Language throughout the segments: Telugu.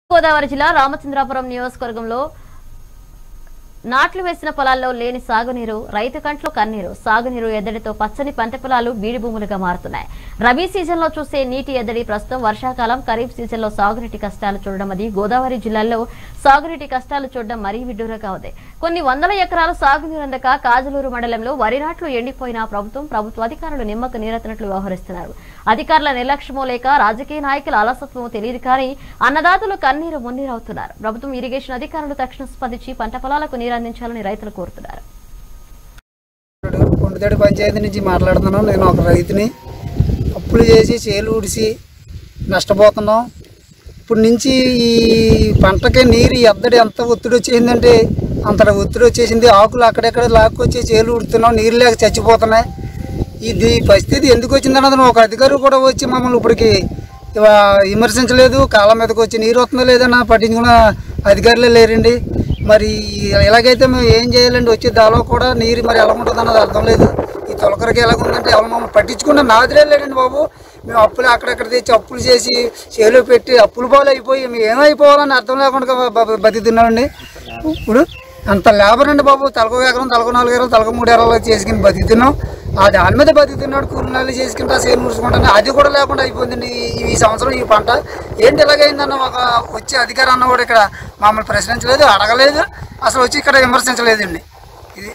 గోదావరి జిల్లా రామచంద్రాపురం నియోజకవర్గంలో నాట్లు వేసిన పొలాల్లో లేని సాగునీరు రైతు కంట్లో కన్నీరు సాగునీరు ఎద్దడితో పచ్చని పంట పొలాలు బీడి భూములుగా మారుతున్నాయి రబీ సీజన్ లో చూసే నీటి ఎద్దడి ప్రస్తుతం వర్షాకాలం ఖరీఫ్ సీజన్ లో సాగునీటి కష్టాలు చూడడం అది గోదావరి జిల్లాలో సాగునీటి కష్టాలు చూడడం మరీ విడ్డూరంగా ఉంది కొన్ని వందల ఎకరాలు సాగునీరు అందక కాజలూరు మండలంలో వరి నాట్లు ఎండిపోయిన ప్రభుత్వం ప్రభుత్వ అధికారులు నిమ్మకు నీరెత్తినట్లు వ్యవహరిస్తున్నారు అధికారుల నిర్లక్ష్యమో లేక రాజకీయ నాయకుల అలసత్వమో తెలియదు కానీ అన్నదాతలు కన్నీరు మున్నీరవుతున్నారు ప్రభుత్వం ఇరిగేషన్ అధికారులు తక్షణం స్పందించి పంట పొలాలకు నీరు అందించాలని రైతులు కోరుతున్నారు కొండతడి పంచాయతీ నుంచి మాట్లాడుతున్నాను నేను ఒక రైతుని అప్పులు చేసి చేలు ఊడిసి నష్టపోతున్నాం ఇప్పుడు నుంచి ఈ పంటకి నీరు ఎద్దడి ఎంత ఒత్తిడి వచ్చేసిందంటే అంత ఒత్తిడి వచ్చేసింది ఆకులు అక్కడెక్కడ లాక్కొచ్చి చేలు ఉడుతున్నాం నీరు లేక చచ్చిపోతున్నాయి ఇది పరిస్థితి ఎందుకు వచ్చిందన్నది ఒక అధికారి కూడా వచ్చి మమ్మల్ని ఇప్పటికి ఇవా విమర్శించలేదు కాలం మీదకి వచ్చి నీరు వస్తుందో లేదన్నా పట్టించుకున్న అధికారులే లేరండి మరి ఇలాగైతే మేము ఏం చేయాలండి వచ్చే దాలో కూడా నీరు మరి ఎలా ఉంటుంది అన్నది అర్థం లేదు ఈ తొలకరికి ఎలా ఉందంటే ఎవరు మమ్మల్ని పట్టించుకున్న నాదిరే లేదండి బాబు మేము అప్పులు అక్కడక్కడ తెచ్చి అప్పులు చేసి చేలో పెట్టి అప్పులు పాలు అయిపోయి మేము ఏమైపోవాలని అర్థం లేకుండా బ- బ- బతుకుతున్నామండి ఇప్పుడు అంత లేబర్ అండి బాబు తలకో ఎకరం తలకో నాలుగు ఎకరం తలకో మూడు ఎకరాలు చేసుకుని బతుకుతున్నాం ఆ దాని మీద బతుకుతున్నాడు కూలినాలు చేసుకుంటా సేను ముడుచుకుంటాను అది కూడా లేకుండా అయిపోయిందండి ఈ- ఈ సంవత్సరం ఈ పంట ఏంటి ఇలాగైందన్న ఒక వచ్చే అధికారి అన్న కూడా ఇక్కడ మమ్మల్ని ప్రశ్నించలేదు అడగలేదు అసలు వచ్చి ఇక్కడ విమర్శించలేదండి ఇది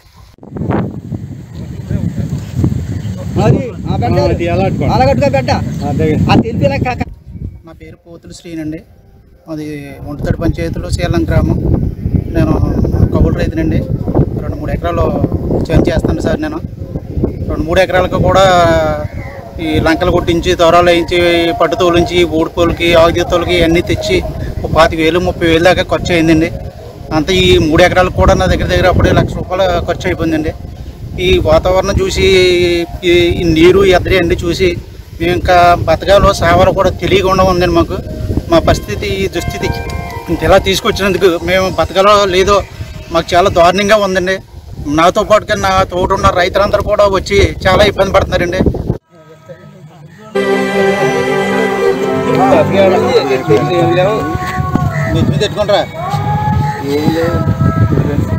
నా పేరు పోతులు శ్రీనండి అది ఒంటితడి పంచాయతీలో శ్రీలం గ్రామం నేను కబుల్ రైతునండి రెండు మూడు ఎకరాలు చేంజ్ చేస్తాను సార్ నేను రెండు మూడు ఎకరాలకు కూడా ఈ లంకలు కొట్టించి దొరాలు వేయించి పట్టు తోలించి ఊడిపోలకి ఆగుతీతోలకి అన్నీ తెచ్చి ఒక పాతిక వేలు ముప్పై వేలు దాకా ఖర్చు అయిందండి అంత ఈ మూడు ఎకరాలకు కూడా నా దగ్గర దగ్గర అప్పుడే లక్ష రూపాయలు ఖర్చు అయిపోయిందండి ఈ వాతావరణం చూసి ఈ ఈ నీరు ఎద్దడి అన్ని చూసి మేము ఇంకా బతకాలో సావాలో కూడా తెలియకుండా ఉందండి మాకు మా పరిస్థితి ఈ దుస్థితి ఇంత ఇలా తీసుకొచ్చినందుకు మేము బతకాలో లేదో మాకు చాలా దారుణంగా ఉందండి నాతో పాటుగా నా తోడు ఉన్న రైతులందరూ కూడా వచ్చి చాలా ఇబ్బంది పడుతున్నారండి పెట్టుకుంటారా